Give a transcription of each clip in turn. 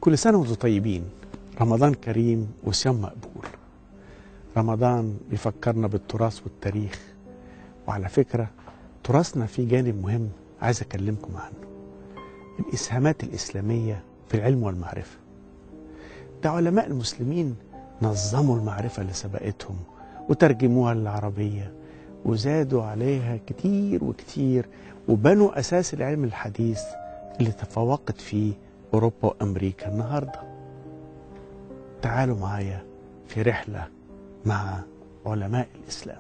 كل سنة وانتم طيبين رمضان كريم وصيام مقبول رمضان بيفكرنا بالتراث والتاريخ وعلى فكرة تراثنا فيه جانب مهم عايز أكلمكم عنه الإسهامات الإسلامية في العلم والمعرفة ده علماء المسلمين نظموا المعرفة اللي سبقتهم وترجموها للعربية وزادوا عليها كتير وكتير وبنوا أساس العلم الحديث اللي تفوقت فيه أوروبا وأمريكا النهاردة تعالوا معايا في رحلة مع علماء الإسلام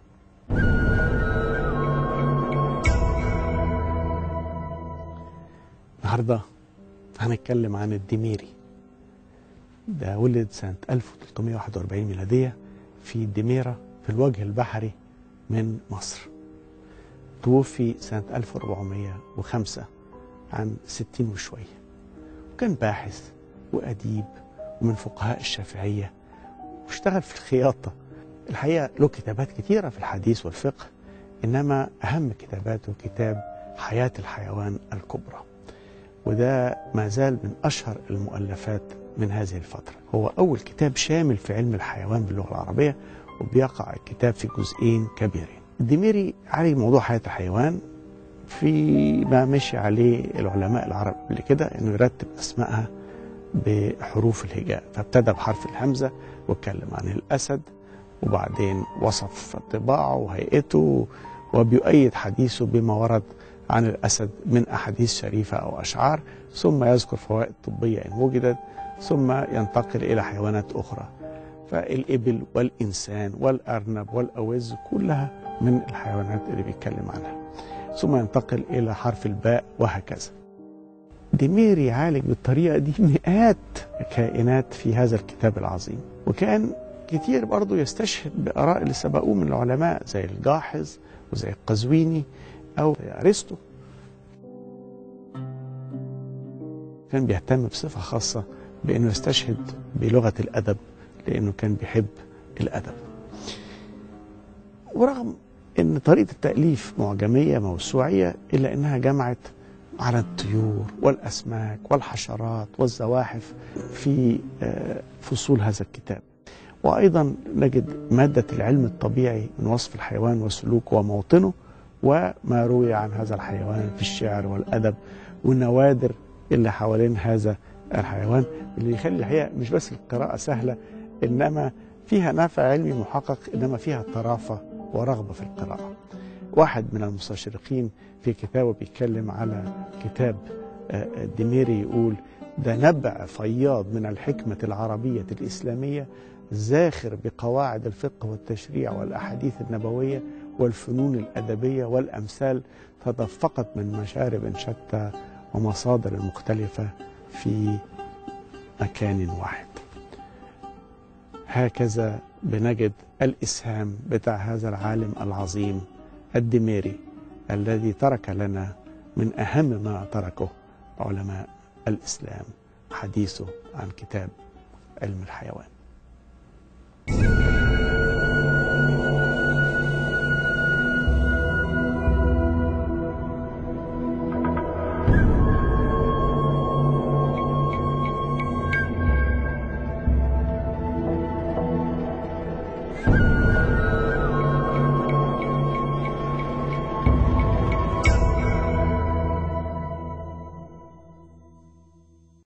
النهاردة هنتكلم عن الدميري ده ولد سنة 1341 ميلادية في دميرة في الوجه البحري من مصر توفي سنة 1405 عن 60 وشوية وكان باحث وأديب ومن فقهاء الشافعية واشتغل في الخياطة الحقيقة له كتابات كثيرة في الحديث والفقه إنما أهم كتاباته كتاب حياة الحيوان الكبرى وده ما زال من أشهر المؤلفات من هذه الفترة هو أول كتاب شامل في علم الحيوان باللغة العربية وبيقع الكتاب في جزئين كبيرين الدميري عالج موضوع حياة الحيوان في ما مشي عليه العلماء العرب قبل كده انه يرتب اسمائها بحروف الهجاء فابتدى بحرف الهمزه واتكلم عن الاسد وبعدين وصف طباعه وهيئته وبيؤيد حديثه بما ورد عن الاسد من احاديث شريفه او اشعار ثم يذكر فوائد طبيه ان وجدت ثم ينتقل الى حيوانات اخرى فالابل والانسان والارنب والاوز كلها من الحيوانات اللي بيتكلم عنها ثم ينتقل إلى حرف الباء وهكذا دميري يعالج بالطريقة دي مئات كائنات في هذا الكتاب العظيم وكان كتير برضه يستشهد بآراء اللي سبقوه من العلماء زي الجاحظ وزي القزويني أو أرسطو كان بيهتم بصفة خاصة بأنه يستشهد بلغة الأدب لأنه كان بيحب الأدب ورغم ان طريقه التاليف معجميه موسوعيه الا انها جمعت على الطيور والاسماك والحشرات والزواحف في فصول هذا الكتاب وايضا نجد ماده العلم الطبيعي من وصف الحيوان وسلوكه وموطنه وما روي عن هذا الحيوان في الشعر والادب والنوادر اللي حوالين هذا الحيوان اللي يخلي الحقيقه مش بس القراءه سهله انما فيها نفع علمي محقق انما فيها طرافه ورغبة في القراءة واحد من المستشرقين في كتابه بيتكلم على كتاب الدميري يقول ده نبع فياض من الحكمة العربية الإسلامية زاخر بقواعد الفقه والتشريع والأحاديث النبوية والفنون الأدبية والأمثال تدفقت من مشارب شتى ومصادر مختلفة في مكان واحد هكذا بنجد الإسهام بتاع هذا العالم العظيم الدميري الذي ترك لنا من أهم ما تركه علماء الإسلام حديثه عن كتاب علم الحيوان